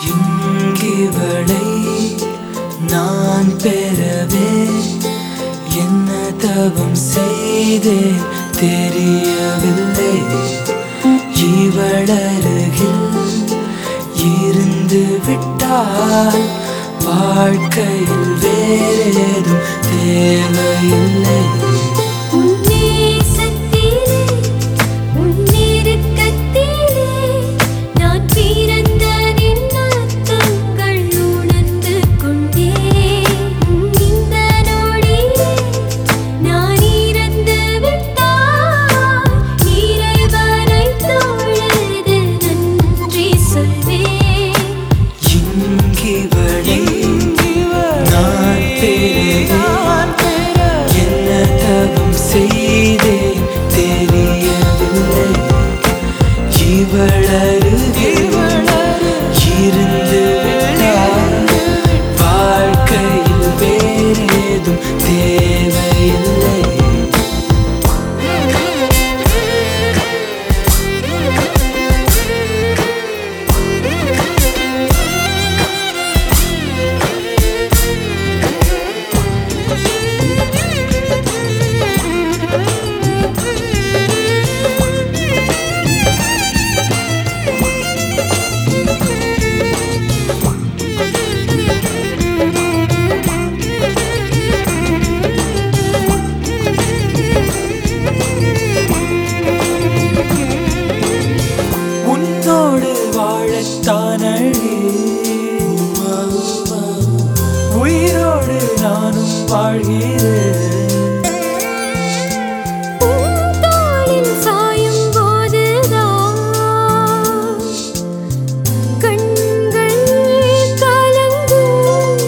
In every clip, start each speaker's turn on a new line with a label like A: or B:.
A: இங்கிவளை நான் பெறவே என்ன தவம் செய்தேன் தெரியவில்லை இவளருகில் இருந்து விட்டால் வாழ்க்கையில் வேறேதும் தேவையில்லை
B: உன்னே சத்திலே உன்னிருக்கத்திலே நான் பிறந்த நின்னத்தங்கள் உணர்ந்து கொண்டேன் இந்த நொடியே நான் இறந்து விட்டால் இறைவனை தொழுது நன்றி சொல்வேன்
A: இங்கிவளை நான் பெறவே என்ன தவம் செய்தேன் தெரியவில்லை இவளருகில் இருந்து விட்டால் வாழ்க்கையில் வேறேதும் தேவையில்லை உன்னோடு வாழத்தானழி உயிரோடு நானும் வாழ்கிறேன்
B: தோளில் சாயும் போதுதான் கண்கள் கலங்கும்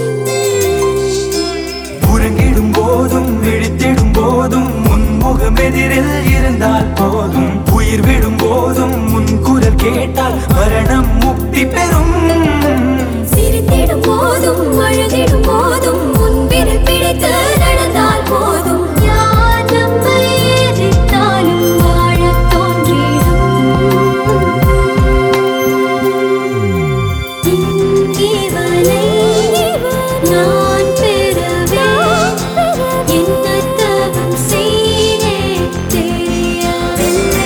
A: உறங்கிடும் போதும் விழித்திடும் போதும் உன் முகம் எதிரில் இருந்தால் போதும் உயிர் விடும் போதும் உன் குரல் கேட்டால் மரணம் முக்தி பெறும்
B: சிரித்திடும் போதும் அழுதிடும் போதும் முன்பில் பிடித்து நடந்தால் போதும் யார் நம்மை எதிர்த்தாலும் வாழத் தோன்றிடும் இவனை நான் பெறவே என்ன தவம் செய்தேன் தெரியவில்லை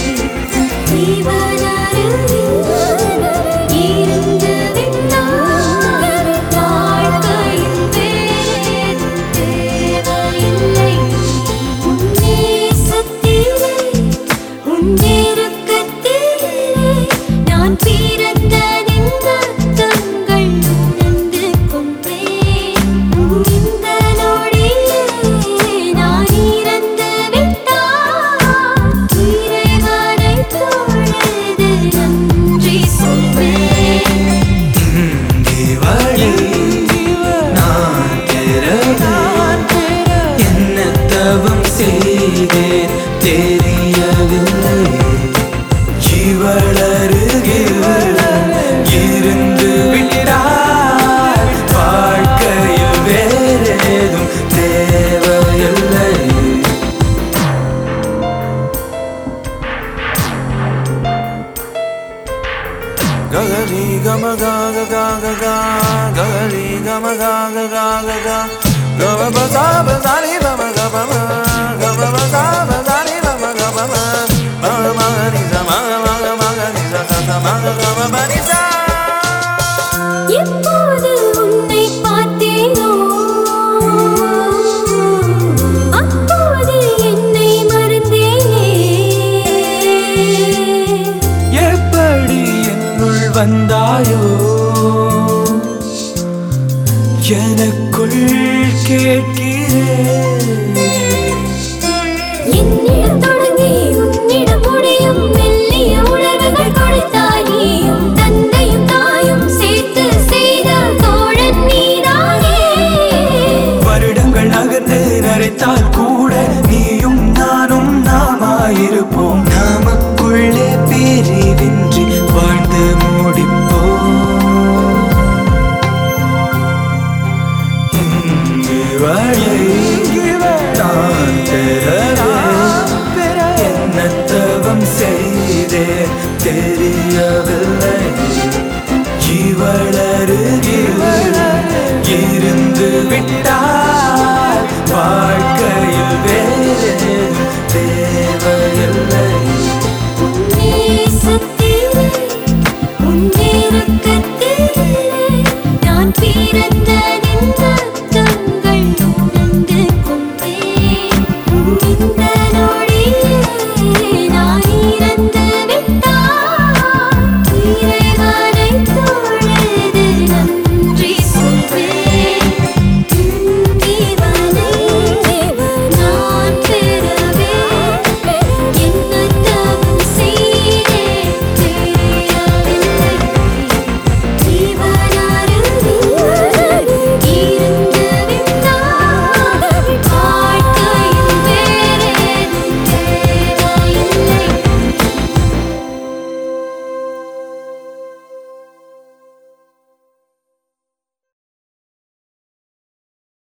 B: இவனருகில் இருந்து விட்டால் வாழ்க்கையில் வேறேதும் தேவையில்லை உன்னே சத்திலே உன்னிருக்கத்திலே நான் பிறந்த நின்றங்கள் உணர்ந்து கொண்டேன் இந்த நொடியே நான் இறந்து விட்டால் இறைவனை தொழுது நன்றி சொல்வேன்
A: இவளை நான் பெறவே என்ன தவம் செய்தேன் தெரியவில்லை இவளருகில் இருந்து விட்டால் வாழ்க்கையில் வேறேதும் தேவையில்லை
C: Gagari gama ga ga ga ga ga Gagari gama ga ga ga ga ga Gama ba sa ba sa ni ba ma ga ba ma Gama ba sa ba sa ni ba ma ga ba ma Ma ma ga ni sa ma ga ma ga ma ga ni sa sa sa ma ga ga ma ba ni sa
B: எப்போது உன்னை பார்த்தேனோ அப்போது என்னை மறந்தேனே
A: எப்படி என்னுள் வந்தாயோ எனக்குள் கேட்கிறேன்
B: என்னிடம் தொடங்கி உன்னிடம் முடியும் மெல்லிய உணர்வுகள் கொடுத்தாய் நீயும் தந்தையும் தாயும் சேர்த்து செய்த தோழன் நீதானே
A: வருடங்கள் நகர்ந்து நரைத்தால் கூட நீயும் நானும் நாமாயிருப்போம் நமக்குள்ளே பிரிவின்றி வாழ்ந்து முடிப்போம் இங்கு வழி நான் பெறவே என்ன தவம் செய்தேன் தெரியவில்லை இவளருகில் இருந்து விட்டால் வாழ